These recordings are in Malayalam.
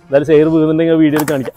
എന്തായാലും സെയർ വീഴുന്നുണ്ടെങ്കിൽ വീഡിയോയിൽ കാണിക്കാം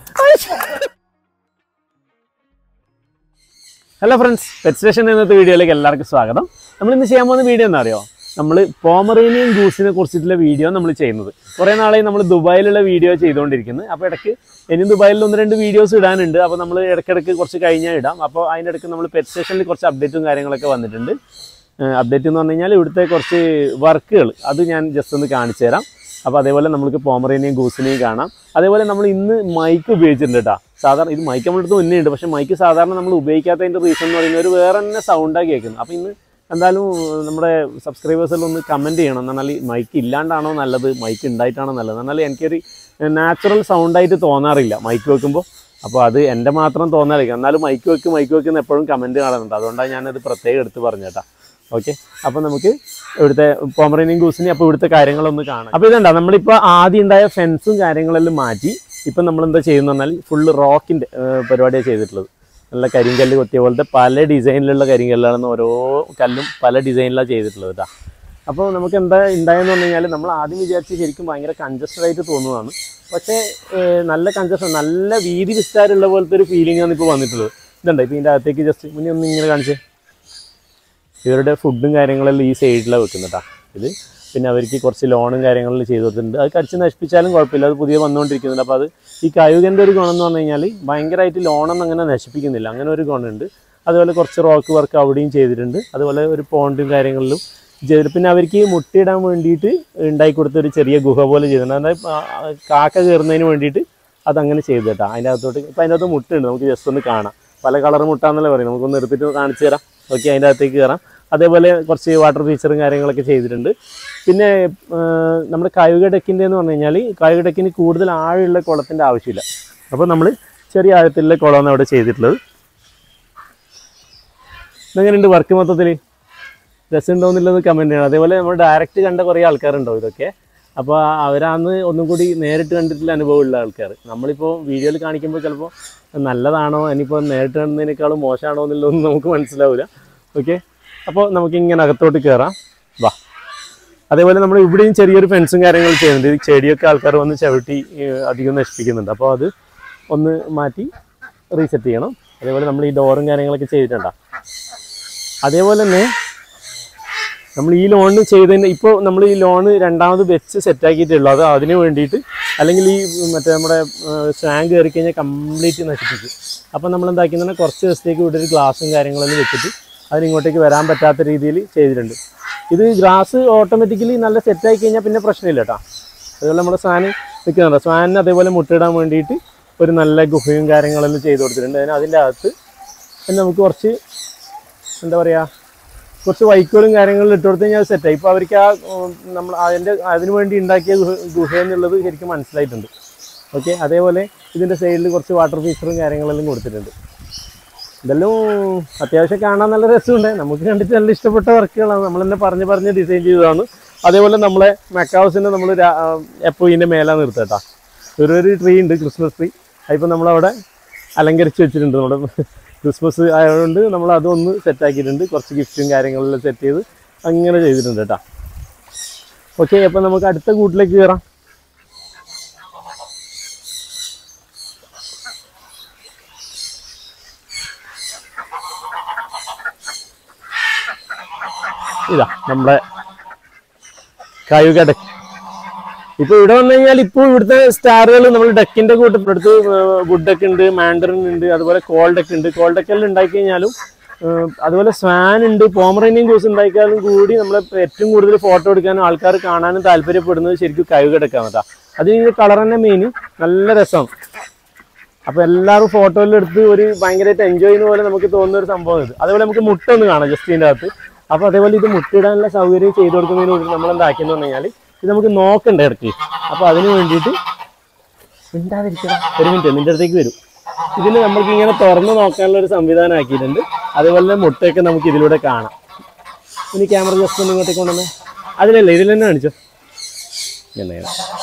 ഹലോ ഫ്രണ്ട്സ് പെറ്റ് സ്റ്റേഷൻ എന്നത്തെ വീഡിയോയിലേക്ക് എല്ലാവർക്കും സ്വാഗതം നമ്മൾ ഇന്ന് ചെയ്യാൻ പോകുന്ന വീഡിയോ എന്താ അറിയോ നമ്മൾ പോമറേനിയൻ ഗൂസിനെ കുറിച്ചിട്ടുള്ള വീഡിയോ നമ്മൾ ചെയ്യുന്നത് കുറേ നാളായി നമ്മൾ ദുബായിലുള്ള വീഡിയോ ചെയ്തുകൊണ്ടിരിക്കുന്നത് അപ്പോൾ ഇടയ്ക്ക് ഇനി ദുബായിൽ ഒന്ന് രണ്ട് വീഡിയോസ് ഇടാനുണ്ട് അപ്പോൾ നമ്മൾ ഇടയ്ക്കിടയ്ക്ക് കുറച്ച് കഴിഞ്ഞാൽ ഇടാം അപ്പോൾ അതിൻ്റെ ഇടയ്ക്ക് നമ്മൾ പെറ്റ് സ്റ്റേഷനിൽ കുറച്ച് അപ്ഡേറ്റും കാര്യങ്ങളൊക്കെ വന്നിട്ടുണ്ട് അപ്ഡേറ്റ് എന്ന് പറഞ്ഞു കഴിഞ്ഞാൽ ഇവിടുത്തെ കുറച്ച് വർക്കുകൾ അത് ഞാൻ ജസ്റ്റ് ഒന്ന് കാണിച്ചു തരാം അപ്പോൾ അതേപോലെ നമുക്ക് പോമറേനിയും ഗൂസിനെയും കാണാം അതേപോലെ നമ്മൾ ഇന്ന് മൈക്ക് ഉപയോഗിച്ചിട്ടുണ്ട് കേട്ടോ സാധാരണ ഇത് മൈക്ക് നമ്മുടെ അടുത്ത് മുന്നേ ഉണ്ട് പക്ഷേ മൈക്ക് സാധാരണ നമ്മൾ ഉപയോഗിക്കാത്തതിൻ്റെ റീസൺ എന്ന് പറയുന്നത് ഒരു വേറെ തന്നെ സൗണ്ടാണ് കേൾക്കുന്നത് അപ്പോൾ ഇന്ന് എന്തായാലും നമ്മുടെ സബ്സ്ക്രൈബേഴ്സിൽ ഒന്ന് കമൻറ്റ് ചെയ്യണം എന്നാൽ മൈക്ക് ഇല്ലാണ്ടാണോ നല്ലത് മൈക്ക് ഉണ്ടായിട്ടാണോ നല്ലത് എന്നാൽ എനിക്കൊരു നാച്ചുറൽ സൗണ്ടായിട്ട് തോന്നാറില്ല മൈക്ക് വെക്കുമ്പോൾ അപ്പോൾ അത് എൻ്റെ മാത്രം തോന്നാറില്ല എന്നാലും മൈക്ക് വെക്ക് മൈക്ക് വെക്കുന്ന എപ്പോഴും കമൻറ്റ് കാണുന്നുണ്ട് അതുകൊണ്ടാണ് ഞാനത് പ്രത്യേകം എടുത്ത് പറഞ്ഞേട്ടാ ഓക്കെ അപ്പോൾ നമുക്ക് ഇവിടുത്തെ പോമറേനിയൻ ഗൂസിനെ അപ്പോൾ ഇവിടുത്തെ കാര്യങ്ങളൊന്ന് കാണാം അപ്പോൾ ഇതുണ്ടാ നമ്മളിപ്പോൾ ആദ്യം ഉണ്ടായ ഫെൻസും കാര്യങ്ങളെല്ലാം മാറ്റി ഇപ്പം നമ്മൾ എന്താ ചെയ്യുന്നത് പറഞ്ഞാൽ ഫുള്ള് റോക്കിൻ്റെ പരിപാടിയാണ് ചെയ്തിട്ടുള്ളത് നല്ല കരിങ്കല്ല് കൊത്തിയ പോലത്തെ പല ഡിസൈനിലുള്ള കരിങ്കല്ലാണെന്ന് ഓരോ കല്ലും പല ഡിസൈനിലാണ് ചെയ്തിട്ടുള്ളത് കേട്ടോ അപ്പോൾ നമുക്ക് എന്താ ഉണ്ടായെന്ന് പറഞ്ഞു കഴിഞ്ഞാൽ നമ്മൾ ആദ്യം വിചാരിച്ച് ശരിക്കും ഭയങ്കര കൺജസ്റ്റഡ് ആയിട്ട് തോന്നുന്നതാണ് പക്ഷേ ഏഹ്, നല്ല കൺജസ്റ്റഡ് നല്ല വീതി വിസ്താരമുള്ള പോലത്തെ ഒരു ഫീലിംഗ് ആണ് ഇപ്പോൾ വന്നിട്ടുള്ളത് ഇതുണ്ട് ഇപ്പോൾ ഇതിൻ്റെ അകത്തേക്ക് ജസ്റ്റ് മുന്നേ ഒന്ന് ഇങ്ങനെ കാണിച്ചേ ഇവരുടെ ഫുഡും കാര്യങ്ങളെല്ലാം ഈ സൈഡിലാണ് വെക്കുന്നത് കേട്ടോ ഇത് പിന്നെ അവർക്ക് കുറച്ച് ലോണും കാര്യങ്ങളും ചെയ്തു കൊടുത്തിട്ടുണ്ട് അത് കടിച്ച് നശിപ്പിച്ചാലും കുഴപ്പമില്ല അത് പുതിയ വന്നുകൊണ്ടിരിക്കുന്നുണ്ട് അപ്പോൾ അത് ഈ കയുകൻ്റെ ഒരു ഗുണം എന്ന് പറഞ്ഞു കഴിഞ്ഞാൽ ഭയങ്കരമായിട്ട് ലോണൊന്നും അങ്ങനെ നശിപ്പിക്കുന്നില്ല അങ്ങനെ ഒരു ഗുണമുണ്ട് അതുപോലെ കുറച്ച് റോക്ക് വർക്ക് അവിടെയും ചെയ്തിട്ടുണ്ട് അതുപോലെ ഒരു പോണ്ടും കാര്യങ്ങളിലും ചെയ്തിട്ട് പിന്നെ അവർക്ക് മുട്ടയിടാൻ വേണ്ടിയിട്ട് ഉണ്ടാക്കി കൊടുത്ത ഒരു ചെറിയ ഗുഹ പോലെ ചെയ്തിട്ടുണ്ട് അതായത് ആ, ആ, കാക്ക കയറുന്നതിന് വേണ്ടിയിട്ട് അതങ്ങനെ ചെയ്തു കേട്ടോ അതിൻ്റെ അകത്തോട്ട് ഇപ്പം അതിൻ്റെ അകത്ത് മുട്ടുണ്ട് നമുക്ക് ജസ്റ്റ് ഒന്ന് കാണാം പല കളർ മുട്ടാന്നല്ലേ പറയും നമുക്കൊന്ന് എടുത്തിട്ട് കാണിച്ചു തരാം ഓക്കെ അതിൻ്റെ അകത്തേക്ക് കയറാം അതേപോലെ കുറച്ച് വാട്ടർ ഫീച്ചറും കാര്യങ്ങളൊക്കെ ചെയ്തിട്ടുണ്ട് പിന്നെ ആ, നമ്മുടെ കയുക ഡെക്കിൻ്റെ എന്ന് പറഞ്ഞു കഴിഞ്ഞാൽ കയുക ഡെക്കിന് കൂടുതൽ ആഴമുള്ള കുളത്തിൻ്റെ ആവശ്യമില്ല അപ്പോൾ നമ്മൾ ചെറിയ ആഴത്തിലുള്ള കുളമാണ് അവിടെ ചെയ്തിട്ടുള്ളത് ഇതെങ്ങനെയുണ്ട് വർക്ക് മൊത്തത്തിൽ രസമുണ്ടോയെന്നുള്ളത് കമൻറ്റ് ചെയ്യണം അതേപോലെ നമ്മൾ ഡയറക്റ്റ് കണ്ട കുറേ ആൾക്കാരുണ്ടാവും ഇതൊക്കെ അപ്പോൾ അവരാന്ന് ഒന്നും കൂടി നേരിട്ട് കണ്ടിട്ടുള്ള അനുഭവമുള്ള ആൾക്കാർ നമ്മളിപ്പോൾ വീഡിയോയിൽ കാണിക്കുമ്പോൾ ചിലപ്പോൾ നല്ലതാണോ ഇനിയിപ്പോൾ നേരിട്ട് കാണുന്നതിനേക്കാളും മോശമാണോ എന്നുള്ളതൊന്നും നമുക്ക് മനസ്സിലാവില്ല ഓക്കെ അപ്പോൾ നമുക്ക് ഇങ്ങനെ അകത്തോട്ട് കയറാം വാ അതേപോലെ നമ്മൾ ഇവിടെയും ചെറിയൊരു ഫെൻസും കാര്യങ്ങളും ചെയ്യുന്നുണ്ട് ഈ ചെടിയൊക്കെ ആൾക്കാർ വന്ന് ചവിട്ടി ഏഹ്, അധികം നശിപ്പിക്കുന്നുണ്ട് അപ്പോൾ അത് ഒന്ന് മാറ്റി റീസെറ്റ് ചെയ്യണം അതേപോലെ നമ്മൾ ഈ ഡോറും കാര്യങ്ങളൊക്കെ ചെയ്തിട്ടുണ്ടാ അതേപോലെ തന്നെ നമ്മൾ ഈ ലോണ് ചെയ്തതിന് ഇപ്പോൾ നമ്മൾ ഈ ലോണ് രണ്ടാമത് വെച്ച് സെറ്റാക്കിയിട്ടുള്ളൂ അത് അതിന് വേണ്ടിയിട്ട് അല്ലെങ്കിൽ ഈ മറ്റേ നമ്മുടെ സ്വാങ് കയറി കഴിഞ്ഞാൽ കംപ്ലീറ്റ് നശിപ്പിക്കും അപ്പോൾ നമ്മൾ എന്താക്കിയെന്ന് കുറച്ച് ദിവസത്തേക്ക് ഇവിടെ ഒരു ഗ്ലാസും കാര്യങ്ങളൊന്നും വെച്ചിട്ട് അതിനിങ്ങോട്ടേക്ക് വരാൻ പറ്റാത്ത രീതിയിൽ ചെയ്തിട്ടുണ്ട് ഇത് ഗ്ലാസ് ഓട്ടോമാറ്റിക്കലി നല്ല സെറ്റായി കഴിഞ്ഞാൽ പിന്നെ പ്രശ്നമില്ല കേട്ടോ അതുപോലെ നമ്മുടെ സ്വാന് നിൽക്കുന്നുണ്ട് സ്വാനിന് അതേപോലെ മുട്ടയിടാൻ വേണ്ടിയിട്ട് ഒരു നല്ല ഗുഹയും കാര്യങ്ങളെല്ലാം ചെയ്ത് കൊടുത്തിട്ടുണ്ട് അതിന് അതിൻ്റെ അകത്ത് പിന്നെ നമുക്ക് കുറച്ച് എന്താ പറയുക കുറച്ച് വൈക്കോലും കാര്യങ്ങളും ഇട്ട് കൊടുത്തു കഴിഞ്ഞാൽ സെറ്റായി ഇപ്പോൾ അവർക്ക് ആ ഉം, നമ്മൾ അതിൻ്റെ അതിന് വേണ്ടി ഉണ്ടാക്കിയ ഗുഹ ഗുഹ എന്നുള്ളത് ശരിക്കും മനസ്സിലായിട്ടുണ്ട് ഓക്കെ അതേപോലെ ഇതിൻ്റെ സൈഡിൽ കുറച്ച് വാട്ടർ ഫീച്ചറും കാര്യങ്ങളെല്ലാം കൊടുത്തിട്ടുണ്ട് ഇതെല്ലാം അത്യാവശ്യം കാണാൻ നല്ല രസമുണ്ട് നമുക്ക് കണ്ടിട്ട് നല്ല ഇഷ്ടപ്പെട്ട വർക്കുകളാണ് നമ്മൾ തന്നെ പറഞ്ഞ് പറഞ്ഞ് ഡിസൈൻ ചെയ്തതാണ് അതേപോലെ നമ്മളെ മെക്കാവസിനെ നമ്മൾ എപ്പോൾ ഇതിൻ്റെ മേലാണ് നിർത്തട്ടാ ഒരു ഒരു ട്രീ ഉണ്ട് ക്രിസ്മസ് ട്രീ അതിപ്പോൾ നമ്മളവിടെ അലങ്കരിച്ച് വെച്ചിട്ടുണ്ട് നമ്മുടെ ക്രിസ്മസ് ആയതുകൊണ്ട് നമ്മൾ അതൊന്ന് സെറ്റാക്കിയിട്ടുണ്ട് കുറച്ച് ഗിഫ്റ്റും കാര്യങ്ങളെല്ലാം സെറ്റ് ചെയ്ത് അങ്ങനെ ചെയ്തിട്ടുണ്ട് കേട്ടോ ഓക്കെ അപ്പോൾ നമുക്ക് അടുത്ത കൂട്ടിലേക്ക് കയറാം ഇതാ നമ്മുടെ കയുക ഡെക്ക് ഇപ്പൊ ഇവിടെ വന്നു കഴിഞ്ഞാൽ ഇപ്പോൾ ഇവിടുത്തെ സ്റ്റാറുകൾ നമ്മൾ ഡെക്കിന്റെ കൂട്ടപ്പെടുത്ത് വുഡ് ഡെക്ക് ഉണ്ട് മാൻഡറിൻ ഉണ്ട് അതുപോലെ കോൾ ഡെക്ക് ഉണ്ട് കോൾ ഡെക്കെല്ലാം ഉണ്ടാക്കി കഴിഞ്ഞാലും ഏഹ്, അതുപോലെ സ്വാൻ ഉണ്ട് പോമറേനിയൻ ഗൂസ് ഉണ്ടാക്കിയാലും കൂടി നമ്മൾ ഏറ്റവും കൂടുതൽ ഫോട്ടോ എടുക്കാനും ആൾക്കാർ കാണാനും താല്പര്യപ്പെടുന്നത് ശരിക്കും കയുക ഡെക്കാണ് കേട്ടോ അതിന് കളർ തന്നെ മെയിൻ നല്ല രസമാണ് അപ്പൊ എല്ലാവരും ഫോട്ടോയിൽ എടുത്ത് ഒരു ഭയങ്കരമായിട്ട് എൻജോയ് ചെയ്യുന്ന പോലെ നമുക്ക് തോന്നുന്ന ഒരു സംഭവം ഇത് അതേപോലെ നമുക്ക് മുട്ട ഒന്ന് കാണാം ജസ്റ്റ് ഇതിൻ്റെ അകത്ത് അപ്പൊ അതേപോലെ ഇത് മുട്ടയിടാനുള്ള സൗകര്യം ചെയ്തു കൊടുക്കുന്നതിന് വേണ്ടി നമ്മൾ എന്താക്കിയെന്ന് പറഞ്ഞു കഴിഞ്ഞാൽ ഇത് നമുക്ക് നോക്കണ്ടേ ഇടയ്ക്ക് അപ്പൊ അതിന് വേണ്ടിയിട്ട് മിണ്ടാതിരിക്കണം ഒരു മിനിറ്റ് നിന്റെ അടുത്തേക്ക് വരും ഇതിന് നമുക്ക് ഇങ്ങനെ തുറന്ന് നോക്കാനുള്ള ഒരു സംവിധാനം ആക്കിയിട്ടുണ്ട് അതുപോലെ തന്നെ മുട്ടയൊക്കെ നമുക്ക് ഇതിലൂടെ കാണാം ഇനി ക്യാമറ ജസ്റ്റ് ഒന്ന് ഇങ്ങോട്ടേക്ക് കൊണ്ടുവന്നേ അതിലല്ല ഇതിൽ തന്നെ കാണിച്ചോ ഇങ്ങനെ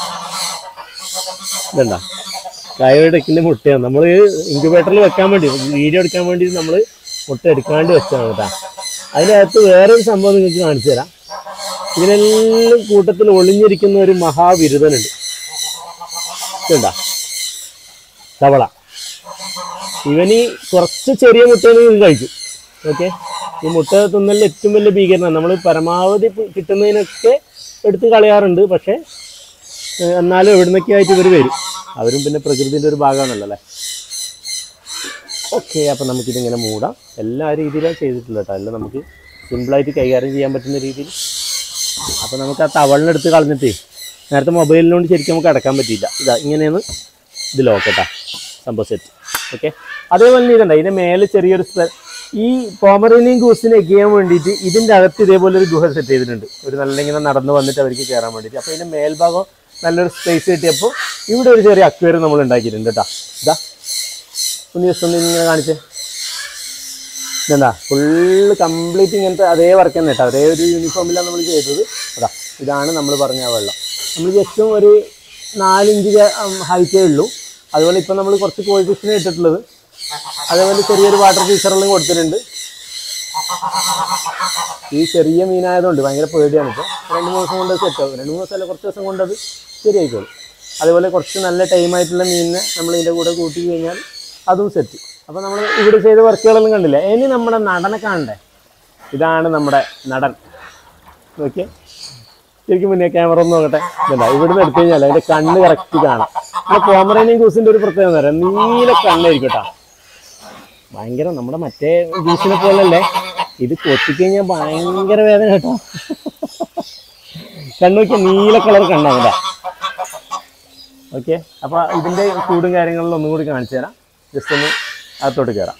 ഇതണ്ട കായടെക്കിന്റെ മുട്ടയാണ് നമ്മൾ ഇൻക്യുബേറ്ററിൽ വെക്കാൻ വേണ്ടി വീഡിയോ എടുക്കാൻ വേണ്ടി നമ്മൾ മുട്ട എടുക്കാണ്ട് വെച്ചതാണ് കേട്ടോ അതിനകത്ത് വേറൊരു സംഭവം നിങ്ങൾക്ക് കാണിച്ചു തരാം ഇതിനെല്ലാം കൂട്ടത്തിൽ ഒളിഞ്ഞിരിക്കുന്ന ഒരു മഹാബിരുദനുണ്ട് ഇതുണ്ടാ തവള ഇവന് കുറച്ച് ചെറിയ മുട്ടകൾ ഇത് കഴിക്കും ഓക്കെ ഈ മുട്ട തിന്നലിൽ ഏറ്റവും വലിയ ഭീകരനാണ് നമ്മൾ പരമാവധി പ് കിട്ടുന്നതിനൊക്കെ എടുത്ത് കളയാറുണ്ട് പക്ഷേ ഏഹ്, എന്നാലും എവിടുന്നൊക്കെ ആയിട്ട് ഇവർ വരും അവരും പിന്നെ പ്രകൃതിൻ്റെ ഒരു ഭാഗമാണല്ലോ അല്ലേ ഓക്കെ അപ്പം നമുക്കിതിങ്ങനെ മൂടാം എല്ലാ രീതിയിലും ചെയ്തിട്ടില്ല കേട്ടോ എല്ലാം നമുക്ക് സിമ്പിളായിട്ട് കൈകാര്യം ചെയ്യാൻ പറ്റുന്ന രീതിയിൽ അപ്പോൾ നമുക്ക് ആ തവളിനെടുത്ത് കളഞ്ഞിട്ടേ നേരത്തെ മൊബൈലിനോട് ശരിക്കും നമുക്ക് അടക്കാൻ പറ്റിയില്ല ഇതാ ഇങ്ങനെയാണ് ഇത് ലോക്കട്ടാ സംഭവം സെറ്റ് ഓക്കെ അതേപോലെ തന്നെ ഇതുണ്ട് ഇതിൻ്റെ മേലെ ചെറിയൊരു സ്ഥ- ഈ പോമറേനിയൻ ഗൂസിനെ ചെയ്യാൻ വേണ്ടിയിട്ട് ഇതിൻ്റെ അകത്ത് ഇതേപോലെ ഒരു ഗുഹ സെറ്റ് ചെയ്തിട്ടുണ്ട് ഒരു നല്ല ഇങ്ങനെ നടന്നു വന്നിട്ട് അവർക്ക് കയറാൻ വേണ്ടിയിട്ട് അപ്പോൾ ഇതിൻ്റെ മേൽഭാഗം നല്ലൊരു സ്പേസ് കിട്ടിയപ്പോൾ ഇവിടെ ഒരു ചെറിയ അക്വേറിയം നമ്മൾ ഉണ്ടാക്കിയിട്ടുണ്ട് കേട്ടോ ഇതാ ഒന്ന് ജസ്റ്റ് ഒന്ന് ഇങ്ങനെ കാണിച്ചേ ഇതെന്താ ഫുള്ള് കംപ്ലീറ്റ് ഇങ്ങനത്തെ അതേ വർക്ക് തന്നെ കേട്ടോ അതേ ഒരു യൂണിഫോമിലാണ് നമ്മൾ ചെയ്തത് അതാ ഇതാണ് നമ്മൾ പറഞ്ഞ ആ വെള്ളം നമ്മൾ ജസ്റ്റും ഒരു നാലിഞ്ച് ഹൈറ്റേ ഉള്ളൂ അതുപോലെ ഇപ്പം നമ്മൾ കുറച്ച് കോഴി ഫിഷിനെ ഇട്ടിട്ടുള്ളത് അതേപോലെ ചെറിയൊരു വാട്ടർ ഫീച്ചറെല്ലാം കൊടുത്തിട്ടുണ്ട് ഈ ചെറിയ മീനായതുകൊണ്ട് ഭയങ്കര പേടിയാണ് ഇപ്പോൾ രണ്ട് മൂന്ന് ദിവസം കൊണ്ട് സെറ്റ് ആവും രണ്ട് മൂന്ന് ദിവസം അല്ല കുറച്ച് ദിവസം കൊണ്ട് അത് ശരിയായിക്കോളും അതേപോലെ കുറച്ച് നല്ല ടൈമായിട്ടുള്ള മീനിനെ നമ്മൾ ഇതിൻ്റെ കൂടെ കൂട്ടി കഴിഞ്ഞാൽ അതും സെറ്റ് അപ്പോൾ നമ്മൾ ഇവിടെ ചെയ്ത വർക്കുകളൊന്നും കണ്ടില്ല ഇനി നമ്മുടെ നടനെ കാണണ്ടേ ഇതാണ് നമ്മുടെ നടൻ ഓക്കെ ശരിക്കും മുന്നേ ക്യാമറ ഒന്ന് നോക്കട്ടെ ഇതല്ല ഇവിടുന്ന് എടുത്തു കഴിഞ്ഞാൽ അതിൻ്റെ കണ്ണ് കറക്റ്റ് കാണാം നമ്മുടെ കോമറേനിയൻ ഗൂസിൻ്റെ ഒരു പ്രത്യേകത എന്ന് പറയാം നീല കണ്ണായിരിക്കും കേട്ടോ ഭയങ്കര നമ്മുടെ മറ്റേ ജ്യൂസിനെ പോലല്ലേ ഇത് കൊത്തിക്കഴിഞ്ഞാൽ ഭയങ്കര വേദന കേട്ടോ കണ്ണുനോക്കിയ നീല കളർ കണ്ണാണ് കേട്ടോ ഓക്കെ അപ്പോൾ ഇതിൻ്റെ കൂടും കാര്യങ്ങളിലും ഒന്നും കൂടി കാണിച്ചു തരാം ജസ്റ്റ് ഒന്ന് അകത്തോട്ട് കയറാം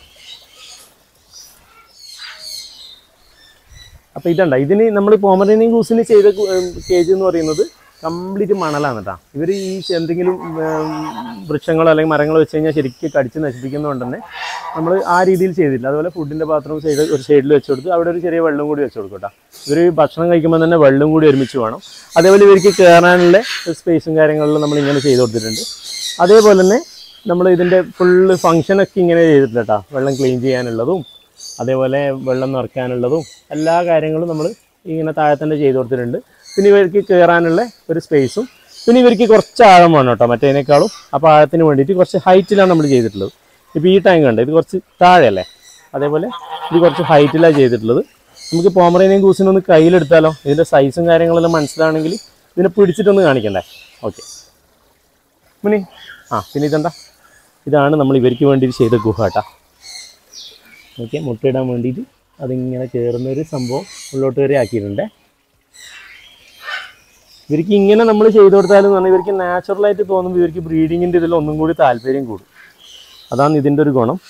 അപ്പോൾ ഇതണ്ട ഇതിന് നമ്മൾ പോമറേനിയൻ ഗൂസിന് ചെയ്ത കേജ് എന്ന് പറയുന്നത് കംപ്ലീറ്റ് മണലാണ് കേട്ടോ ഇവർ ഈ എന്തെങ്കിലും ഉം, വൃക്ഷങ്ങളോ അല്ലെങ്കിൽ മരങ്ങളോ വെച്ച് കഴിഞ്ഞാൽ ശരിക്കും കടിച്ച് നശിപ്പിക്കുന്നതുകൊണ്ട് തന്നെ നമ്മൾ ആ രീതിയിൽ ചെയ്തില്ല അതുപോലെ ഫുഡിൻ്റെ പാത്രം ചെയ്ത് ഒരു സൈഡിൽ വെച്ച് കൊടുത്ത് അവിടെ ഒരു ചെറിയ വെള്ളം കൂടി വെച്ച് കൊടുക്കും കേട്ടോ ഇവർ ഭക്ഷണം കഴിക്കുമ്പോൾ തന്നെ വെള്ളം കൂടി ഒരുമിച്ച് വേണം അതേപോലെ ഇവർക്ക് കയറാനുള്ള സ്പേസും കാര്യങ്ങളിലും നമ്മൾ ഇങ്ങനെ ചെയ്ത് കൊടുത്തിട്ടുണ്ട് അതേപോലെ തന്നെ നമ്മൾ ഇതിൻ്റെ ഫുള്ള് ഫങ്ഷനൊക്കെ ഇങ്ങനെ ചെയ്തിട്ടുണ്ട് കേട്ടോ വെള്ളം ക്ലീൻ ചെയ്യാനുള്ളതും അതേപോലെ വെള്ളം നിറയ്ക്കാനുള്ളതും എല്ലാ കാര്യങ്ങളും നമ്മൾ ഇങ്ങനെ താഴെ തന്നെ ചെയ്ത് കൊടുത്തിട്ടുണ്ട് പിന്നെ ഇവർക്ക് കയറാനുള്ള ഒരു സ്പേസും പിന്നെ ഇവർക്ക് കുറച്ച് ആഴം വേണം കേട്ടോ മറ്റേതിനേക്കാളും അപ്പോൾ ആഴത്തിന് വേണ്ടിയിട്ട് കുറച്ച് ഹൈറ്റിലാണ് നമ്മൾ ചെയ്തിട്ടുള്ളത് ഇപ്പോൾ ഈ ടാങ്ക് ഉണ്ട് ഇത് കുറച്ച് താഴെയല്ലേ അതേപോലെ ഇത് കുറച്ച് ഹൈറ്റിലാണ് ചെയ്തിട്ടുള്ളത് നമുക്ക് പോമറേനിയൻ ഗൂസിനൊന്ന് കയ്യിലെടുത്താലോ ഇതിൻ്റെ സൈസും കാര്യങ്ങളെല്ലാം മനസ്സിലാണെങ്കിൽ ഇതിനെ പിടിച്ചിട്ടൊന്ന് കാണിക്കണ്ടേ ഓക്കെ മുനി ആ പിന്നെ ഇതെന്താ ഇതാണ് നമ്മൾ ഇവർക്ക് വേണ്ടി ചെയ്ത ഗുഹ കേട്ടോ ഓക്കെ മുട്ടയിടാൻ വേണ്ടിയിട്ട് അതിങ്ങനെ കയറുന്ന ഒരു സംഭവം ഉള്ളോട്ട് വരെ ആക്കിയിട്ടുണ്ട് ഇവർക്ക് ഇങ്ങനെ നമ്മൾ ചെയ്തു കൊടുത്താലും പറഞ്ഞാൽ ഇവർക്ക് നാച്ചുറലായിട്ട് തോന്നുമ്പോൾ ഇവർക്ക് ബ്രീഡിങ്ങിൻ്റെ ഇതിൽ ഒന്നും കൂടി താല്പര്യം കൂടും അതാണ് ഇതിൻ്റെ ഒരു ഗുണം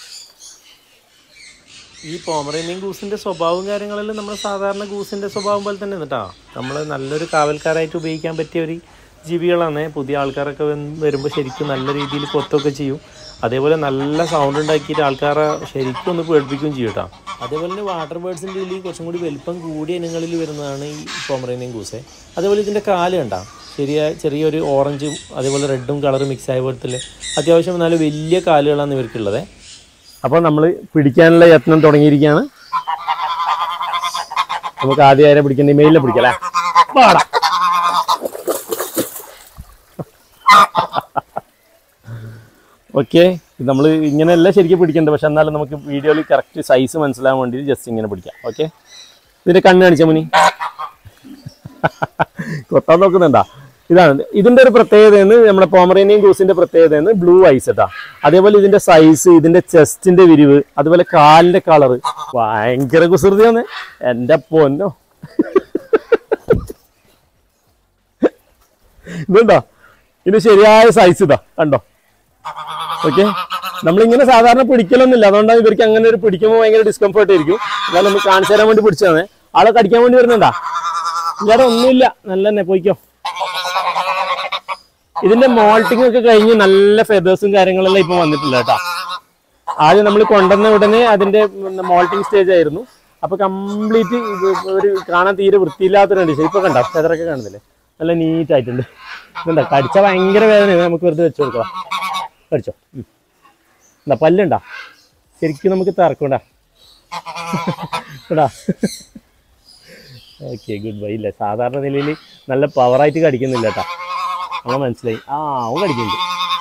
ഈ പോമറേനിയൻ ഗൂസിൻ്റെ സ്വഭാവവും കാര്യങ്ങളെല്ലാം നമ്മൾ സാധാരണ ഗൂസിൻ്റെ സ്വഭാവം പോലെ തന്നെ കേട്ടോ നമ്മൾ നല്ലൊരു കാവൽക്കാരായിട്ട് ഉപയോഗിക്കാൻ പറ്റിയ ഒരു ജീവികളാണ് പുതിയ ആൾക്കാരൊക്കെ വന്ന് വരുമ്പോൾ ശരിക്കും നല്ല രീതിയിൽ കൊത്തൊക്കെ ചെയ്യും അതേപോലെ നല്ല സൗണ്ട് ഉണ്ടാക്കിയിട്ട് ആൾക്കാരെ ശരിക്കും ഒന്ന് പേടിപ്പിക്കുകയും ചെയ്യും കേട്ടോ അതേപോലെ തന്നെ വാട്ടർ ബേർഡ്സിൻ്റെ ഇതിൽ കുറച്ചും കൂടി വലിപ്പം കൂടിയ ഇനങ്ങളിൽ വരുന്നതാണ് ഈ പോമറേനിയൻ ഗൂസ് അതേപോലെ ഇതിൻ്റെ കാല് കണ്ട ചെറിയ ചെറിയൊരു ഓറഞ്ചും അതേപോലെ റെഡും കളർ മിക്സ് ആയ പോലത്തെ അത്യാവശ്യം നല്ല വലിയ കാലുകളാണ് ഇവർക്കുള്ളത് അപ്പോൾ നമ്മൾ പിടിക്കാനുള്ള യത്നം തുടങ്ങിയിരിക്കുകയാണ് നമുക്ക് ആദ്യം ആരെ പിടിക്കേണ്ട മെയിലിനെ പിടിക്കാം അല്ലേ പാടാ ഓക്കെ നമ്മൾ ഇങ്ങനെയല്ല ശരിക്കും പിടിക്കേണ്ടത് പക്ഷെ എന്നാലും നമുക്ക് വീഡിയോയിൽ കറക്റ്റ് സൈസ് മനസ്സിലാകാൻ വേണ്ടി ജസ്റ്റ് ഇങ്ങനെ പിടിക്കാം ഓക്കെ ഇതിന്റെ കണ്ണ് കാണിച്ച മുനി കൊത്താൻ നോക്കുന്നുണ്ടാ ഇതാണ് ഇതിന്റെ ഒരു പ്രത്യേകതയാണ് നമ്മുടെ പോമറേനിയൻ ഗൂസിന്റെ പ്രത്യേകതയാണ് ബ്ലൂ ഐസ് കേട്ടാ അതേപോലെ ഇതിന്റെ സൈസ് ഇതിന്റെ ചെസ്റ്റിന്റെ വിരിവ് അതുപോലെ കാലിന്റെ കളറ് ഭയങ്കര കുസൃതിയാണ് എന്റെ പൊന്നോ ഇതുണ്ടോ ഇതിന് ശരിയായ സൈസ് ഇതാ കണ്ടോ ഓക്കെ നമ്മളിങ്ങനെ സാധാരണ പിടിക്കലൊന്നുമില്ല അതുകൊണ്ടാണ് ഇവർക്ക് അങ്ങനെ ഒരു പിടിക്കുമ്പോൾ ഭയങ്കര ഡിസ്കംഫർട്ട് ആയിരിക്കും എന്നാലും നമുക്ക് കാണിച്ചു തരാൻ വേണ്ടി പിടിച്ചതാണ് ആളെ കടിക്കാൻ വേണ്ടി വരുന്നുണ്ടാ ഇല്ലാതെ ഒന്നുമില്ല നല്ല തന്നെ പോയിക്കോ ഇതിന്റെ മോൾട്ടിംഗ് ഒക്കെ കഴിഞ്ഞ് നല്ല ഫെദേഴ്സും കാര്യങ്ങളെല്ലാം ഇപ്പൊ വന്നിട്ടില്ല കേട്ടോ ആദ്യം നമ്മൾ കൊണ്ടുവന്ന ഉടനെ അതിന്റെ മോൾട്ടിംഗ് സ്റ്റേജ് ആയിരുന്നു അപ്പൊ കംപ്ലീറ്റ് ഒരു കാണാൻ തീരെ വൃത്തിയില്ലാത്തൊരു കണ്ടീഷൻ ഇപ്പൊ കണ്ട ഫെദറൊക്കെ കാണുന്നില്ലേ നല്ല നീറ്റ് ആയിട്ടുണ്ട് ഇതുണ്ടാ കടിച്ച ഭയങ്കര വേദന നമുക്ക് വെറുതെ വെച്ചു കൊടുക്കാം കടിച്ചോ ഉം. എന്താ പല്ലുണ്ടാ ശരിക്കും നമുക്ക് തറക്കണ്ടാ എടാ ഓക്കെ ഗുഡ് ബൈ ഇല്ല സാധാരണ നിലയിൽ നല്ല പവറായിട്ട് കടിക്കുന്നില്ല കേട്ടാ നമ്മളെ മനസ്സിലായി ആ അവൻ കടിക്കുന്നുണ്ട്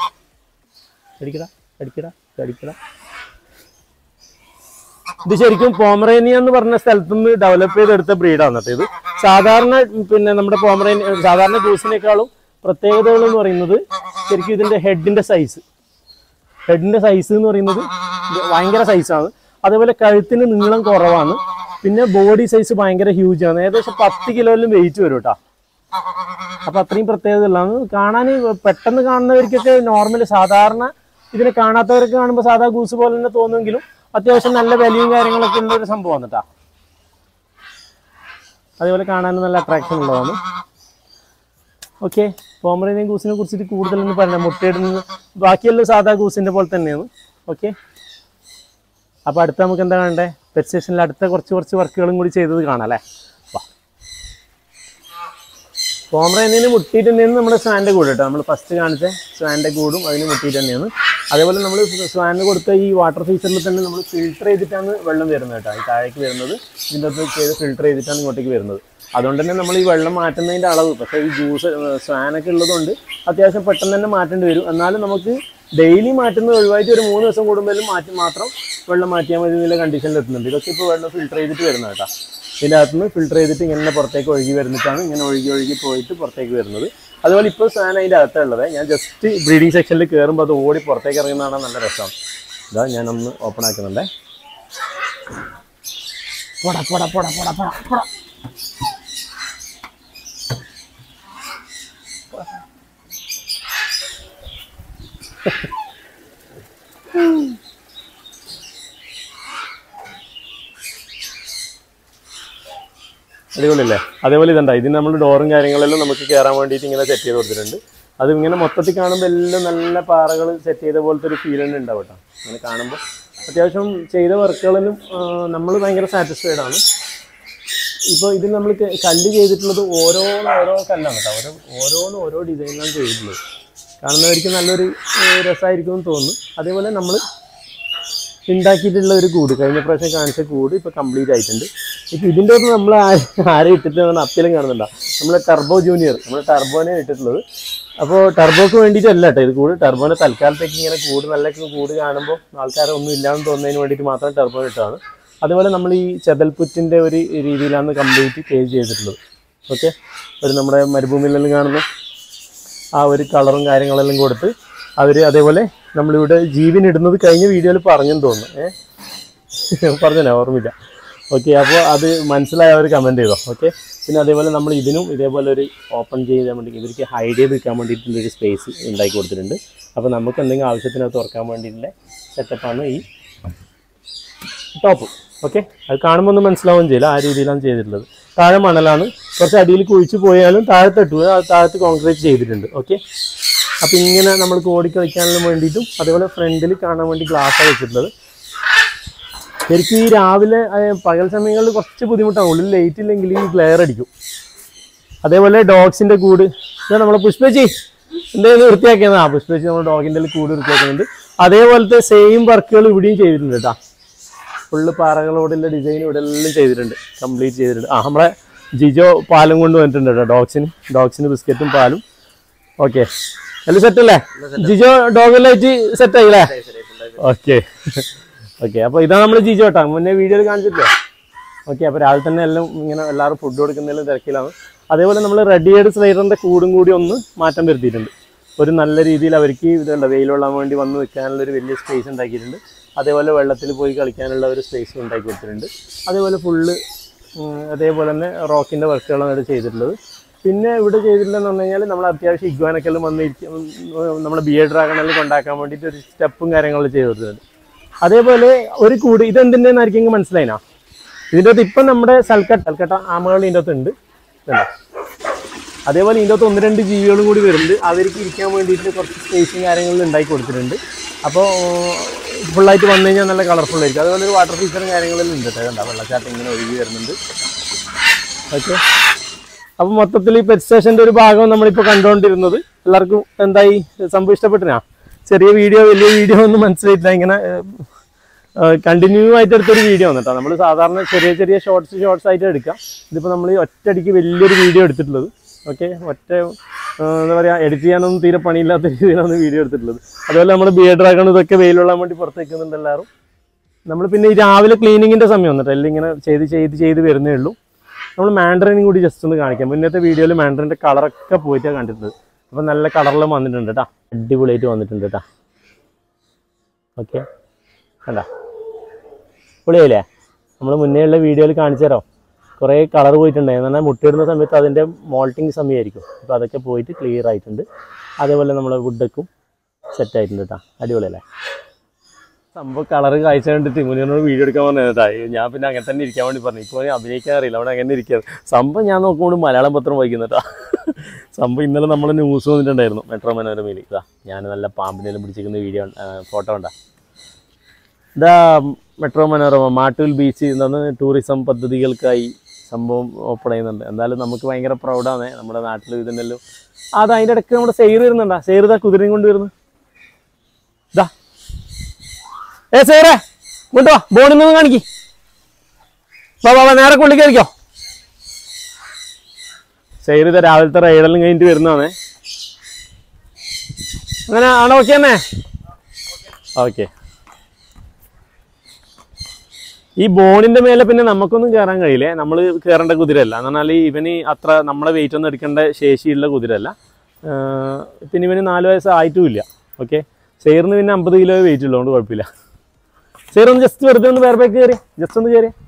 അടിക്കടാ അടിക്കടാ അടിക്കടാ ഇത് ശരിക്കും പോമറേനിയ എന്ന് പറഞ്ഞ സ്ഥലത്ത് നിന്ന് ഡെവലപ്പ് ചെയ്തെടുത്ത ബ്രീഡാണ് കേട്ടോ ഇത് സാധാരണ പിന്നെ നമ്മുടെ പോമറേനിയ സാധാരണ ഗൂസിനേക്കാളും പ്രത്യേകതകൾ എന്ന് പറയുന്നത് ശരിക്കും ഇതിന്റെ ഹെഡിന്റെ സൈസ് ഹെഡിന്റെ സൈസ് എന്ന് പറയുന്നത് ഇത് ഭയങ്കര സൈസാണ് അതേപോലെ കഴുത്തിന് നീളം കുറവാണ് പിന്നെ ബോഡി സൈസ് ഭയങ്കര ഹ്യൂജ് ആണ് ഏകദേശം പത്ത് കിലോയിലും വെയിറ്റ് വരും കേട്ടോ അപ്പൊ അത്രയും പ്രത്യേകത ഉള്ളതാണ് കാണാൻ പെട്ടെന്ന് കാണുന്നവർക്കൊക്കെ നോർമൽ സാധാരണ ഇതിനെ കാണാത്തവരൊക്കെ കാണുമ്പോൾ സാധാ ഗൂസ് പോലെ തന്നെ തോന്നുമെങ്കിലും അത്യാവശ്യം നല്ല വിലയും കാര്യങ്ങളൊക്കെ ഉള്ള ഒരു സംഭവമാണ് കേട്ടോ അതേപോലെ കാണാൻ നല്ല അട്രാക്ഷൻ ഉള്ളതാണ് ഓക്കെ പോമറേനിയൻ ഗൂസിനെ കുറിച്ചിട്ട് കൂടുതലൊന്നും പറയാം മുട്ടയിടുന്നത് ബാക്കിയെല്ലാം സാധാ ഗൂസിന്റെ പോലെ തന്നെയാണ് ഓക്കെ അപ്പോൾ അടുത്ത നമുക്ക് എന്താ കാണണ്ടേ പെറ്റ് സ്റ്റേഷനിൽ അടുത്ത കുറച്ച് കുറച്ച് വർക്കുകളും കൂടി ചെയ്തത് കാണാം അല്ലേ വാ പോമറേനിയന് മുട്ടിയിട്ട് തന്നെയാണ് നമ്മുടെ സ്വാൻ്റെ കൂട് കേട്ടോ നമ്മൾ ഫസ്റ്റ് കാണിച്ച സ്വാൻ്റെ കൂടും അതിന് മുട്ടിയിട്ട് തന്നെയാണ് അതേപോലെ നമ്മൾ സ്വാന് കൊടുത്ത ഈ വാട്ടർ ഫീച്ചറിൽ തന്നെ നമ്മൾ ഫിൽട്ടർ ചെയ്തിട്ടാണ് വെള്ളം വരുന്നത് കേട്ടോ ഈ താഴേക്ക് വരുന്നത് ഇതിൻ്റെ അകത്ത് ചെയ്ത് ഫിൽട്ടർ ചെയ്തിട്ടാണ് ഇങ്ങോട്ടേക്ക് വരുന്നത് അതുകൊണ്ട് തന്നെ നമ്മൾ ഈ വെള്ളം മാറ്റുന്നതിൻ്റെ അളവ് പക്ഷേ ഈ ജ്യൂസ് സ്വാനൊക്കെ ഉള്ളതുകൊണ്ട് അത്യാവശ്യം പെട്ടെന്ന് തന്നെ മാറ്റേണ്ടി വരും എന്നാലും നമുക്ക് ഡെയിലി മാറ്റുന്നത് ഒഴിവായിട്ട് ഒരു മൂന്ന് ദിവസം കൂടുമ്പോഴും മാറ്റി മാത്രം വെള്ളം മാറ്റിയാൽ മതി എന്നുള്ള കണ്ടീഷനിൽ എത്തുന്നുണ്ട് ഇതൊക്കെ ഇപ്പോൾ വെള്ളം ഫിൽട്ടർ ചെയ്തിട്ട് വരുന്നത് കേട്ടോ ഇതിൻ്റെ അകത്തുനിന്ന് ഫിൽട്ടർ ചെയ്തിട്ട് ഇങ്ങനെ പുറത്തേക്ക് ഒഴുകി വരുന്നിട്ടാണ് ഇങ്ങനെ ഒഴുകി ഒഴുകി പോയിട്ട് പുറത്തേക്ക് വരുന്നത് അതുപോലെ ഇപ്പോൾ സാധനം അതിൻ്റെ അകത്തുള്ളത് ഞാൻ ജസ്റ്റ് ബ്രീഡിംഗ് സെക്ഷനിൽ കയറുമ്പോൾ അത് ഓടി പുറത്തേക്ക് ഇറങ്ങുന്നതാണ് നല്ല രസമാണ് ഇതാ ഞാനൊന്ന് ഓപ്പൺ ആക്കുന്നുണ്ടേ പോടാ പോടാ പോടാ പോടാ പോടാ പോടാ അടിപൊളിയല്ലേ അതേപോലെ ഇതുണ്ട ഇതിന് നമ്മൾ ഡോറും കാര്യങ്ങളെല്ലാം നമുക്ക് കയറാൻ വേണ്ടിയിട്ട് ഇങ്ങനെ സെറ്റ് ചെയ്ത് കൊടുത്തിട്ടുണ്ട് അത് ഇങ്ങനെ മൊത്തത്തിൽ കാണുമ്പോൾ എല്ലാം നല്ല പാറകൾ സെറ്റ് ചെയ്ത പോലത്തെ ഒരു ഫീൽ തന്നെ ഉണ്ടാവും കേട്ടോ അങ്ങനെ കാണുമ്പോൾ അത്യാവശ്യം ചെയ്ത വർക്കുകളിലും നമ്മൾ ഭയങ്കര സാറ്റിസ്ഫൈഡ് ആണ് ഇപ്പോൾ ഇതിൽ നമ്മൾ ക- കല്ല് ചെയ്തിട്ടുള്ളത് ഓരോന്ന് ഓരോ കല്ലാണ് കേട്ടോ ഓരോ ഓരോന്ന് ഓരോ ഡിസൈനിലാണ് ചെയ്തിട്ടുള്ളത് കാണുന്നവർക്ക് നല്ലൊരു ഏഹ്, രസമായിരിക്കും എന്ന് തോന്നുന്നു അതേപോലെ നമ്മൾ ഉണ്ടാക്കിയിട്ടുള്ള ഒരു കൂട് കഴിഞ്ഞ പ്രാവശ്യം കാണിച്ച കൂട് ഇപ്പോൾ കംപ്ലീറ്റ് ആയിട്ടുണ്ട് ഇപ്പം ഇതിൻ്റെ അകത്ത് നമ്മൾ ആരെ ഇട്ടിട്ട് അപ്പിലും കാണുന്നുണ്ടോ നമ്മളെ ടർബോ ജൂനിയർ നമ്മൾ ടർബോനെ ഇട്ടിട്ടുള്ളത് അപ്പോൾ ടർബോക്ക് വേണ്ടിയിട്ടല്ല കേട്ടോ ഇത് കൂട് ടർബോനെ തൽക്കാലത്തേക്ക് ഇങ്ങനെ കൂട് നല്ല കൂട് കാണുമ്പോൾ ആൾക്കാരെ ഒന്നും ഇല്ലാന്ന് തോന്നുന്നതിന് വേണ്ടിയിട്ട് മാത്രം ടർബോ ഇട്ടതാണ് അതുപോലെ നമ്മൾ ഈ ചെതൽപുറ്റിൻ്റെ ഒരു രീതിയിലാണ് കംപ്ലീറ്റ് കേജ് ചെയ്തിട്ടുള്ളത് ഓക്കെ ഒരു നമ്മുടെ മരുഭൂമിയിലെല്ലാം കാണുന്ന ആ ഒരു കളറും കാര്യങ്ങളെല്ലാം കൊടുത്ത് അവർ അതേപോലെ നമ്മളിവിടെ ജീവൻ ഇടുന്നത് കഴിഞ്ഞ വീഡിയോയിൽ പറഞ്ഞെന്ന് തോന്നുന്നു ഏഹ് പറഞ്ഞോ ഓർമ്മയില്ല ഓക്കെ അപ്പോൾ അത് മനസ്സിലായവർ കമൻറ്റ് ചെയ്തോ ഓക്കെ പിന്നെ അതേപോലെ നമ്മൾ ഇതിനും ഇതേപോലെ ഒരു ഓപ്പൺ ചെയ്യാൻ വേണ്ടി ഇവർക്ക് ഹൈഡ് ചെയ്ത് വെക്കാൻ വേണ്ടിയിട്ടുള്ളൊരു സ്പേസ് ഉണ്ടാക്കി കൊടുത്തിട്ടുണ്ട് അപ്പോൾ നമുക്ക് എന്തെങ്കിലും ആവശ്യത്തിന് അത് തുറക്കാൻ വേണ്ടിയിട്ടുള്ള സെറ്റപ്പാണ് ഈ ടോപ്പ് ഓക്കെ അത് കാണുമ്പോൾ ഒന്നും മനസ്സിലാവുകയും ചെയ്യില്ല ആ രീതിയിലാണ് ചെയ്തിട്ടുള്ളത് താഴെ മണലാണ് കുറച്ച് അടിയിൽ കുഴിച്ച് പോയാലും താഴത്തെ ഇട്ടു ആ താഴത്ത് കോൺക്രീറ്റ് ചെയ്തിട്ടുണ്ട് ഓക്കെ അപ്പം ഇങ്ങനെ നമ്മൾക്ക് ഓടിക്കളിക്കാനും വേണ്ടിയിട്ടും അതേപോലെ ഫ്രണ്ടിൽ കാണാൻ വേണ്ടി ഗ്ലാസ്സാണ് വെച്ചിട്ടുള്ളത് ശരിക്കും ഈ രാവിലെ ഏഹ്, പകൽ സമയങ്ങളിൽ കുറച്ച് ബുദ്ധിമുട്ടാണ് ഉള്ളിൽ ലൈറ്റ് ഇല്ലെങ്കിൽ ഈ ഗ്ലെയർ അടിക്കും അതേപോലെ ഡോഗ്സിന്റെ കൂട് ഇത് നമ്മളെ പുഷ്പച്ചി എന്തെങ്കിലും വൃത്തിയാക്കിയത് ആ പുഷ്പച്ചി നമ്മൾ ഡോഗിന്റെ കൂട് വൃത്തിയാക്കുന്നുണ്ട് അതേപോലത്തെ സെയിം വർക്കുകൾ ഇവിടെയും ചെയ്തിട്ടുണ്ട് കേട്ടോ ഫുള്ള് പാറകളോടുള്ള ഡിസൈൻ ഇവിടെ എല്ലാം ചെയ്തിട്ടുണ്ട് കംപ്ലീറ്റ് ചെയ്തിട്ടുണ്ട് ആ നമ്മളെ ജിജോ പാലും കൊണ്ട് വന്നിട്ടുണ്ട് കേട്ടോ ഡോഗ്സിന് ഡോഗ്സിന് ബിസ്ക്കറ്റും പാലും ഓക്കെ എല്ലാം സെറ്റ് അല്ലേ ജിജോ ഡോഗിലായിട്ട് സെറ്റ് ആയില്ലേ ഓക്കെ ഓക്കെ അപ്പോൾ ഇതാണ് നമ്മൾ ജിജോ കേട്ടോ മുന്നേ വീഡിയോയിൽ കാണിച്ചിട്ടില്ലേ ഓക്കെ അപ്പോൾ രാവിലെ തന്നെ എല്ലാം ഇങ്ങനെ എല്ലാവരും ഫുഡ് കൊടുക്കുന്നതിലും തിരക്കിലാണ് അതേപോലെ നമ്മൾ റെഡിയേഡ് സ്ലൈഡറിൻ്റെ കൂടും കൂടി ഒന്ന് മാറ്റം വരുത്തിയിട്ടുണ്ട് ഒരു നല്ല രീതിയിൽ അവർക്ക് ഇതുണ്ട് വെയിൽ കൊള്ളാൻ വേണ്ടി വന്ന് നിൽക്കാനുള്ള ഒരു വലിയ സ്പേസ് ഉണ്ടാക്കിയിട്ടുണ്ട് അതേപോലെ വെള്ളത്തിൽ പോയി കളിക്കാനുള്ള ഒരു സ്പേസ് ഉണ്ടാക്കി കൊടുത്തിട്ടുണ്ട് അതേപോലെ ഫുള്ള് അതേപോലെ തന്നെ റോക്കിൻ്റെ വർക്കുകളാണ് ഇവിടെ ചെയ്തിട്ടുള്ളത് പിന്നെ ഇവിടെ ചെയ്തിട്ടുള്ളതെന്ന് പറഞ്ഞു കഴിഞ്ഞാൽ നമ്മൾ അത്യാവശ്യം ഇഗ്വാനൊക്കെല്ലാം വന്ന് ഇരിക്കും നമ്മുടെ ബി എ ഡ്രാഗണെല്ലാം കൊണ്ടാക്കാൻ വേണ്ടിയിട്ട് ഒരു സ്റ്റെപ്പും കാര്യങ്ങളും ചെയ്ത് കൊടുത്തിട്ടുണ്ട് അതേപോലെ ഒരു കൂട് ഇതെന്തിൻ്റെന്ന് ആയിരിക്കും മനസ്സിലായിനാ ഇതിൻ്റെ അകത്ത് ഇപ്പം നമ്മുടെ സൽക്കട്ട സൽക്കട്ട ആമകൾ ഇതിൻ്റെ അകത്ത് ഉണ്ട് ഇതുണ്ടോ? അതേപോലെ ഇതിൻ്റെ അകത്ത് ഒന്ന് രണ്ട് ജീവികളും കൂടി വരുന്നുണ്ട് അവർക്ക് ഇരിക്കാൻ വേണ്ടിയിട്ട് കുറച്ച് സ്പേസും കാര്യങ്ങളും ഉണ്ടാക്കി കൊടുത്തിട്ടുണ്ട് അപ്പോൾ ഫുള്ളായിട്ട് വന്നു കഴിഞ്ഞാൽ നല്ല കളർഫുൾ ആയിരിക്കും അതുപോലെ ഒരു വാട്ടർ ഫീച്ചറും കാര്യങ്ങളെല്ലാം ഉണ്ട് കേട്ടോ കണ്ടോ വെള്ളച്ചാട്ടം ഇങ്ങനെ ഒഴുകി വരുന്നുണ്ട് ഓക്കെ അപ്പോൾ മൊത്തത്തിൽ ഈ പെറ്റ് സ്റ്റേഷൻ്റെ ഒരു ഭാഗം നമ്മളിപ്പോൾ കണ്ടുകൊണ്ടിരുന്നത് എല്ലാവർക്കും എന്തായി സംഭവം ഇഷ്ടപ്പെട്ടിനാ ചെറിയ വീഡിയോ വലിയ വീഡിയോ ഒന്നും മനസ്സിലായിട്ടില്ല ഇങ്ങനെ കണ്ടിന്യൂ ആയിട്ട് എടുത്തൊരു വീഡിയോ ആണ് കേട്ടോ നമ്മൾ സാധാരണ ചെറിയ ചെറിയ ഷോർട്സ് ഷോർട്സ് ആയിട്ട് എടുക്കാം ഇതിപ്പോൾ നമ്മൾ ഒറ്റയടിക്ക് വലിയൊരു വീഡിയോ എടുത്തിട്ടുള്ളത് ഓക്കെ ഒറ്റ ആ, എന്താ പറയുക എഡിറ്റ് ചെയ്യാനൊന്നും തീരെ പണിയില്ലാത്ത രീതിയിലാണ് വീഡിയോ എടുത്തിട്ടുള്ളത് അതുപോലെ നമ്മൾ ബിയർ ഡ്രാഗൺ ഇതൊക്കെ വെയിലുള്ള വേണ്ടി പുറത്ത് വെക്കുന്നുണ്ട് എല്ലാവരും നമ്മൾ പിന്നെ ഈ രാവിലെ ക്ലീനിങ്ങിൻ്റെ സമയം വന്നിട്ട് എല്ലാം ഇങ്ങനെ ചെയ്ത് ചെയ്ത് ചെയ്ത് വരുന്നേ ഉള്ളൂ നമ്മൾ മാൻഡറിനും കൂടി ജസ്റ്റ് ഒന്ന് കാണിക്കാം മുന്നത്തെ വീഡിയോയിൽ മാൻഡറിൻ്റെ കളറൊക്കെ പോയിട്ടാണ് കണ്ടിട്ടുള്ളത് അപ്പോൾ നല്ല കളറിലും വന്നിട്ടുണ്ട് കേട്ടോ അടിപൊളിയായിട്ട് വന്നിട്ടുണ്ട് കേട്ടോ ഓക്കെ കണ്ട പൊളിയായില്ലേ നമ്മൾ മുന്നേ ഉള്ള വീഡിയോയിൽ കാണിച്ചു തരാം കുറേ കളർ പോയിട്ടുണ്ട് എന്നാൽ മുട്ടയിടുന്ന സമയത്ത് അതിൻ്റെ മോൾട്ടിങ് സമയമായിരിക്കും അപ്പോൾ അതൊക്കെ പോയിട്ട് ക്ലിയർ ആയിട്ടുണ്ട് അതേപോലെ നമ്മളെ വുഡൊക്കെ സെറ്റ് ആയിട്ടുണ്ട് കേട്ടോ അടിപൊളിയല്ലേ സംഭവം കളർ കാഴ്ച കണ്ടിട്ട് മുന്നോട് വീഡിയോ എടുക്കാൻ പറഞ്ഞതാ ഞാൻ പിന്നെ അങ്ങനെ തന്നെ ഇരിക്കാൻ വേണ്ടി പറഞ്ഞു ഇപ്പോൾ അഭിനയിക്കാൻ അറിയില്ല അവിടെ അങ്ങനെ ഇരിക്കുകയാണ് സംഭവം ഞാൻ നോക്കുമ്പോൾ മലയാളം പത്രം വായിക്കുന്നതാ സംഭവം ഇന്നലെ നമ്മൾ ന്യൂസ് വന്നിട്ടുണ്ടായിരുന്നു മെട്രോ മനോരമയിൽ ഇതാ ഞാൻ നല്ല പാമ്പിനെല്ലാം പിടിച്ചിരിക്കുന്ന വീഡിയോ ഫോട്ടോ ഉണ്ടാ ഇതാ മെട്രോ മനോരമ മാട്ടൂൽ ബീച്ച് എന്താണ് ടൂറിസം പദ്ധതികൾക്കായി സംഭവം ഓപ്പൺ ചെയ്യുന്നുണ്ട് എന്തായാലും നമുക്ക് ഭയങ്കര പ്രൗഡാണ് നമ്മുടെ നാട്ടിൽ ഇതിനെല്ലോ അത് അതിൻ്റെ ഇടയ്ക്ക് നമ്മുടെ സെയർ വരുന്നുണ്ടാ സെയർ ഇതാ കുതിരയും കൊണ്ട് വരുന്നു ഇതാ ഏ സെയറേ ഇങ്ങോട്ട് വാ ബോണിൽ നിന്ന് കാണിക്ക് വാ വാ വാ നേരെ കൊള്ളി കയറിക്കോ സെയർ ഇത് രാവിലത്തെ റൈഡെല്ലാം കഴിഞ്ഞിട്ട് വരുന്നതാണേ അങ്ങനെ ആണോ ഓക്കെ തന്നെ ഓക്കെ ഈ ബോണിന്റെ മേലെ പിന്നെ നമുക്കൊന്നും കയറാൻ കഴിയില്ലേ നമ്മൾ കയറേണ്ട കുതിരയല്ല എന്ന് പറഞ്ഞാൽ ഇവന് അത്ര നമ്മളെ വെയിറ്റ് ഒന്നും എടുക്കേണ്ട ശേഷിയുള്ള കുതിരയല്ല ആഹ് പിന്നെ ഇവന് നാല് വയസ്സ് ആയിട്ടും ഇല്ല ഓക്കെ സെയറിന് പിന്നെ അമ്പത് കിലോ വെയിറ്റ് ഉള്ളതുകൊണ്ട് കുഴപ്പമില്ല സെയർ ഒന്ന് ജസ്റ്റ് വെറുതെ ഒന്ന് വേറെ കയറി ജസ്റ്റ് ഒന്ന് കയറി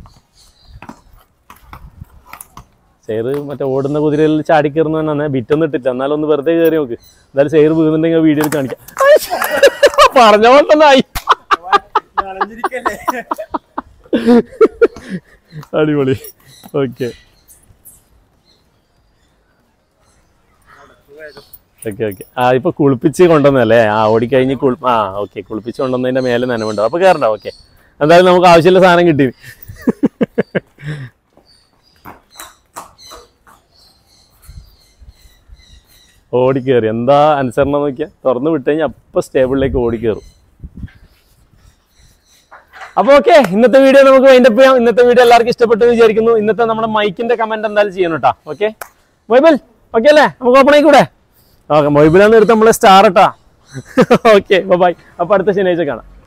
സെയർ മറ്റേ ഓടുന്ന കുതിരയിൽ ചാടി കയറുന്ന തന്നെ ബിറ്റൊന്നും ഇട്ടില്ല എന്നാലും ഒന്ന് വെറുതെ കയറി നോക്ക് എന്തായാലും സെയർ വീഴുന്നുണ്ടെങ്കിൽ വീഡിയോയിൽ കാണിക്കാം പറഞ്ഞ പോലെ തന്നെ ആയി അടിപൊളി ഓക്കെ ഓക്കെ ഓക്കെ ആ ഇപ്പൊ കുളിപ്പിച്ച് കൊണ്ടുവന്നല്ലേ ആ ഓടിക്കഴിഞ്ഞ് കുളി ആ ഓക്കെ കുളിപ്പിച്ച് കൊണ്ടുവന്നതിന്റെ മേലെ നനവുണ്ടാവും അപ്പൊ കയറണ്ട ഓക്കെ എന്തായാലും നമുക്ക് ആവശ്യമുള്ള സാധനം കിട്ടി ഓടിക്കേറി എന്താ അനുസരണം നോക്കിയാ തുറന്ന് വിട്ട് കഴിഞ്ഞാൽ അപ്പൊ സ്റ്റേബിളിലേക്ക് ഓടിക്കേറും അപ്പോൾ ഓക്കെ ഇന്നത്തെ വീഡിയോ നമുക്ക് വൈൻഡപ്പ് ചെയ്യാം ഇന്നത്തെ വീഡിയോ എല്ലാവർക്കും ഇഷ്ടപ്പെട്ടു എന്ന് വിചാരിക്കുന്നു ഇന്നത്തെ നമ്മുടെ മൈക്കിന്റെ കമന്റ് എന്തായാലും ചെയ്യണം കേട്ടോ ഓക്കെ മൊയ്ബിൽ ഓക്കെ അല്ലേ നമുക്ക് ഓപ്പൺ ആയിക്കൂടെ ഓക്കെ മൊയ്ബിലാന്ന് എടുത്ത് നമ്മളെ സ്റ്റാർ ഇട്ടാ ഓക്കെ ബൈ അപ്പൊ അടുത്ത ശനിയാഴ്ച കാണാം